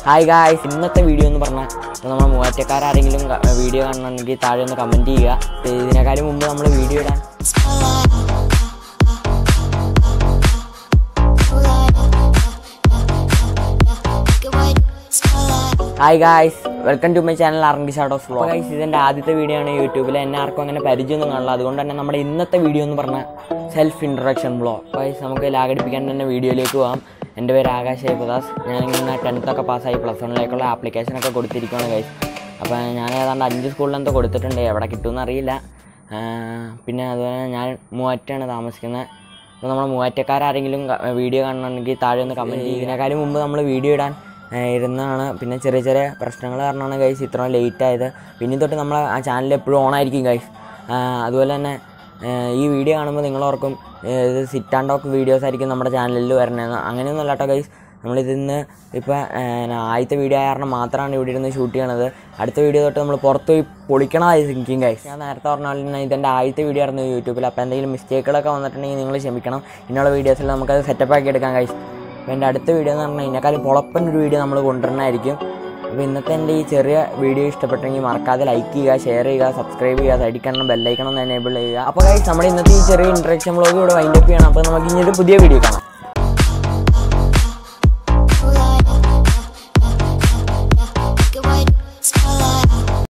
hi guys ഇന്നത്തെ video എന്ന് പറഞ്ഞാൽ നമ്മൾ മൂവാറ്റക്കാരെങ്കിലും വീഡിയോ കാണണമെങ്കിൽ താഴെ ഒന്ന് കമൻറ്റ് ചെയ്യുക ഇപ്പൊ ഇതിനേക്കാളും മുമ്പ് നമ്മൾ വീഡിയോ ഇടാൻ hi guys welcome to my channel army shadows vlog guys ഇതിൻ്റെ ആദ്യത്തെ വീഡിയോ ആണ് യൂട്യൂബിൽ എന്നെ ആർക്കും അങ്ങനെ പരിചയമൊന്നും കാണില്ല അതുകൊണ്ട് തന്നെ നമ്മുടെ ഇന്നത്തെ വീഡിയോ എന്ന് പറഞ്ഞാൽ സെൽഫ് ഇൻട്രൊഡക്ഷൻ വ്ളോഗ് ഗൈസ് നമുക്ക് ലാഗടിപ്പിക്കാൻ തന്നെ വീഡിയോയിലേക്ക് പോകാം എൻ്റെ പേര് ആകാശ് ഐപദാസ് ഞാനിങ്ങനെ ടെൻത്തൊക്കെ പാസ്സായി പ്ലസ് വണ്ണിലേക്കുള്ള ആപ്ലിക്കേഷനൊക്കെ കൊടുത്തിരിക്കുകയാണ് ഗൈസ് അപ്പോൾ ഞാൻ ഏതാണ്ട് അഞ്ച് സ്കൂളിലെന്തോ കൊടുത്തിട്ടുണ്ട് എവിടെ കിട്ടുമെന്ന് അറിയില്ല ആ, പിന്നെ അതുപോലെ ഞാൻ മൂവാറ്റാണ് താമസിക്കുന്നത് അപ്പോൾ നമ്മൾ മൂവാറ്റക്കാരെങ്കിലും വീഡിയോ കാണണമെങ്കിൽ താഴെ ഒന്ന് കമൻറ്റ് ചെയ്യുക ഇതിനേക്കാളും മുമ്പ് നമ്മൾ വീഡിയോ ഇടാൻ ആ, ഇരുന്നതാണ് പിന്നെ ചെറിയ ചെറിയ പ്രശ്നങ്ങൾ കാരണമാണ് ഗൈസ് ഇത്രയും ലേറ്റ് ആയത് പിന്നെ തൊട്ട് നമ്മൾ ആ ചാനൽ എപ്പോഴും ഓൺ ആയിരിക്കും ഗൈസ് അതുപോലെ തന്നെ ആ, ഈ വീഡിയോ കാണുമ്പോൾ നിങ്ങളോർക്കും ആ, ഇത് സിറ്റ് ആൻഡ് ടോക്ക് വീഡിയോസ് ആയിരിക്കും നമ്മുടെ ചാനലിൽ വരണതെന്ന് അങ്ങനെയൊന്നും അല്ല കേട്ടോ ഗൈസ് നമ്മളിതിന്ന് ഇപ്പോൾ ആദ്യത്തെ വീഡിയോ ആയ കാരണം മാത്രമാണ് ഇവിടെ ഇരുന്ന് ഷൂട്ട് ചെയ്യണത് അടുത്ത വീഡിയോ തൊട്ട് നമ്മൾ പുറത്ത് പോയി പൊളിക്കണമായി തിങ്കിങ് ഗൈസ് ഞാൻ നേരത്തെ പറഞ്ഞ പോലെ തന്നെ ഇതെൻ്റെ ആദ്യത്തെ വീഡിയോ ആയിരുന്നു യൂട്യൂബിൽ അപ്പോൾ എന്തെങ്കിലും മിസ്റ്റേക്കുകളൊക്കെ വന്നിട്ടുണ്ടെങ്കിൽ നിങ്ങൾ ക്ഷമിക്കണം ഇനിയുള്ള വീഡിയോസിൽ നമുക്കത് സെറ്റപ്പ് ആക്കി എടുക്കാം ഗൈസ് അപ്പോൾ എൻ്റെ അടുത്ത വീഡിയോ എന്ന് പറഞ്ഞാൽ ഇതിനേക്കാളും പൊളപ്പൻ ഒരു വീഡിയോ നമ്മൾ കൊണ്ടുവരണമായിരിക്കും അപ്പോൾ ഇന്നത്തെ എൻ്റെ ഈ ചെറിയ വീഡിയോ ഇഷ്ടപ്പെട്ടെങ്കിൽ മറക്കാതെ ലൈക്ക് ചെയ്യുക ഷെയർ ചെയ്യുക സബ്സ്ക്രൈബ് ചെയ്യുക സൈഡിൽ കാണണം ബെല്ലൈക്കണം എന്ന് എനേബിൾ ചെയ്യുക അപ്പോൾ ഗൈസ് നമ്മുടെ ഇന്നത്തെ ഈ ചെറിയ ഇൻട്രക്ഷൻ വ്ളോഗ് ഇവിടെ വൈൻഡപ്പ് ചെയ്യണം അപ്പോൾ നമുക്ക് ഇനി ഒരു പുതിയ വീഡിയോ കാണാം